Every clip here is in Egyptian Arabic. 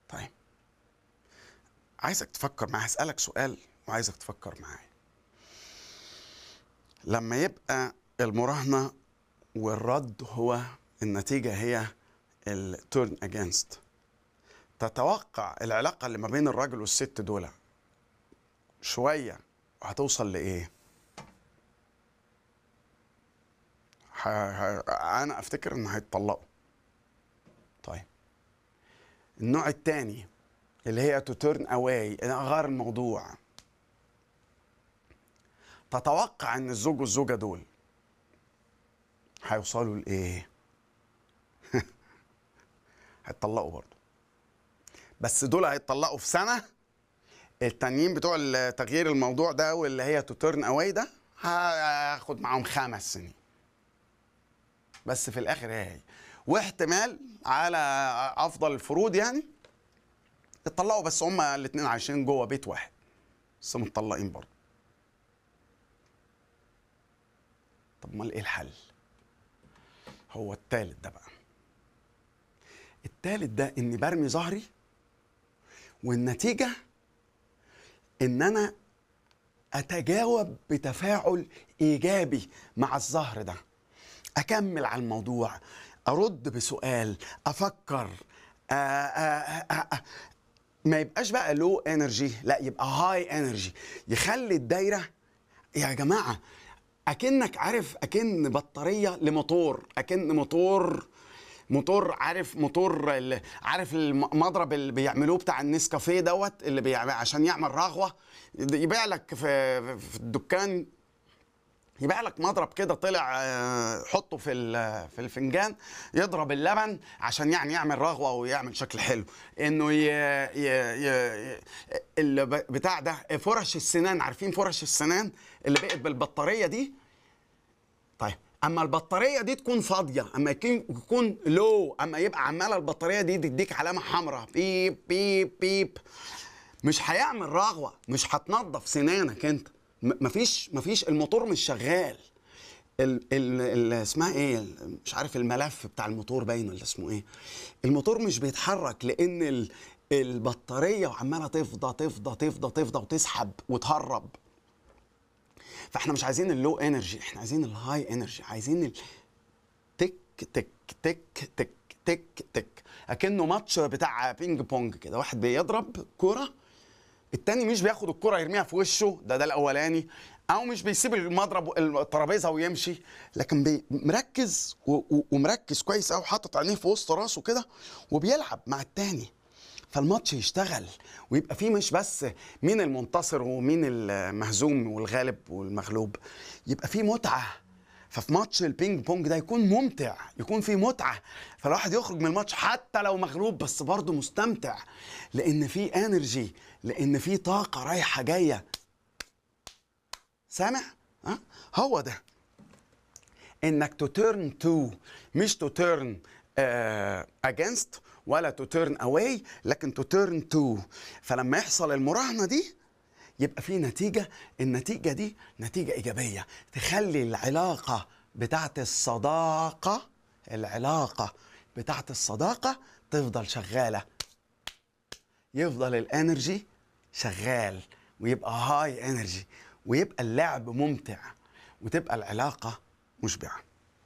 طيب عايزك تفكر معايا هسألك سؤال وعايزك تفكر معايا لما يبقى المراهنة والرد هو النتيجة هي التورن اجينست تتوقع العلاقة اللي ما بين الراجل والست دول شوية وهتوصل لإيه؟ ح... ح... أنا أفتكر إن هيتطلقوا طيب النوع التاني اللي هي تو تيرن اواي غير الموضوع تتوقع ان الزوج والزوجه دول هيوصلوا لايه هيتطلقوا برضه بس دول هيتطلقوا في سنه التانيين بتوع تغيير الموضوع ده واللي هي تو تيرن اواي ده هياخد معاهم خمس سنين بس في الاخر هي واحتمال على افضل الفروض يعني اتطلقوا بس هما الاثنين عايشين جوه بيت واحد بس متطلقين برضه طب امال ايه الحل هو التالت ده بقى التالت ده اني برمي ظهري والنتيجه ان انا اتجاوب بتفاعل ايجابي مع الظهر ده اكمل على الموضوع ارد بسؤال افكر آآ آآ آآ ما يبقاش بقى لو انرجي لا يبقى هاي انرجي يخلي الدايره يا جماعه اكنك عارف اكن بطاريه لموتور اكن موتور موتور عارف موتور ال- عارف المضرب اللي بيعملوه بتاع النسكافيه دوت اللي بيعمل عشان يعمل رغوه يبيع لك في في الدكان يبيع لك مضرب كده طلع آه، حطه في ال- في الفنجان يضرب اللبن عشان يعني يعمل رغوه ويعمل شكل حلو انه ي... ي... ي... اللي ب- بتاع ده فرش السنان عارفين فرش السنان اللي بقت بالبطاريه دي طيب اما البطاريه دي تكون فاضيه اما يكون يكون لو اما يبقى عماله البطاريه دي تديك علامه حمراء بيب بيب بيب مش هيعمل رغوه مش هتنظف سنانك انت م- مفيش مفيش الموتور مش شغال ال ال ال اسمها ايه ال- مش عارف الملف بتاع الموتور باين ولا اسمه ايه الموتور مش بيتحرك لان ال البطاريه وعماله تفضى تفضى تفضى تفضى وتسحب وتهرب فاحنا مش عايزين اللو انرجي احنا عايزين الهاي انرجي عايزين ال... تك تك تك تك تك تك اكنه ماتش بتاع بينج بونج كده واحد بيضرب كوره التاني مش بياخد الكرة يرميها في وشه ده ده الاولاني او مش بيسيب المضرب الترابيزه ويمشي لكن بي- مركز و- و- ومركز كويس قوي حاطط عينيه في وسط راسه كده وبيلعب مع التاني فالماتش يشتغل ويبقى فيه مش بس مين المنتصر ومين المهزوم والغالب والمغلوب يبقى فيه متعه ففي ماتش البينج بونج ده يكون ممتع يكون فيه متعه فالواحد يخرج من الماتش حتى لو مغلوب بس برضه مستمتع لان فيه انرجي لان فيه طاقه رايحه جايه سامع ها هو ده انك تو تيرن تو مش تو تيرن اجينست ولا تو تيرن اواي لكن تو تيرن تو فلما يحصل المراهنه دي يبقى في نتيجه النتيجه دي نتيجه ايجابيه تخلي العلاقه بتاعت الصداقه العلاقه بتاعت الصداقه تفضل شغاله يفضل الانرجي شغال ويبقى هاي انرجي ويبقى اللعب ممتع وتبقى العلاقه مشبعه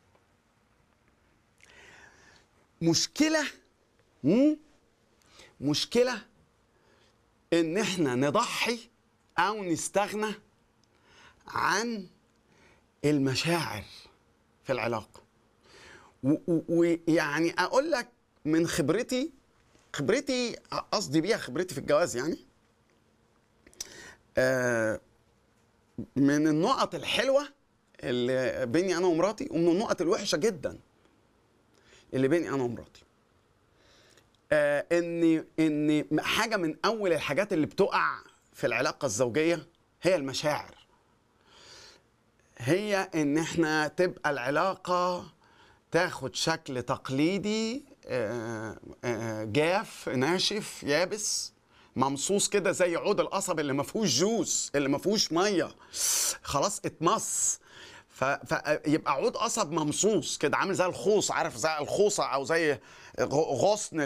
مشكله مم؟ مشكله ان احنا نضحي او نستغنى عن المشاعر في العلاقه و- و- ويعني اقول لك من خبرتي خبرتي قصدي بيها خبرتي في الجواز يعني آه، من النقط الحلوه اللي بيني انا ومراتي ومن النقط الوحشه جدا اللي بيني انا ومراتي آه ان ان حاجه من اول الحاجات اللي بتقع في العلاقه الزوجيه هي المشاعر هي ان احنا تبقى العلاقه تاخد شكل تقليدي آه، آه، جاف ناشف يابس ممصوص كده زي عود القصب اللي ما فيهوش جوس اللي ما فيهوش ميه خلاص اتمص ف... فيبقى عود قصب ممصوص كده عامل زي الخوص عارف زي الخوصه او زي غ- غصن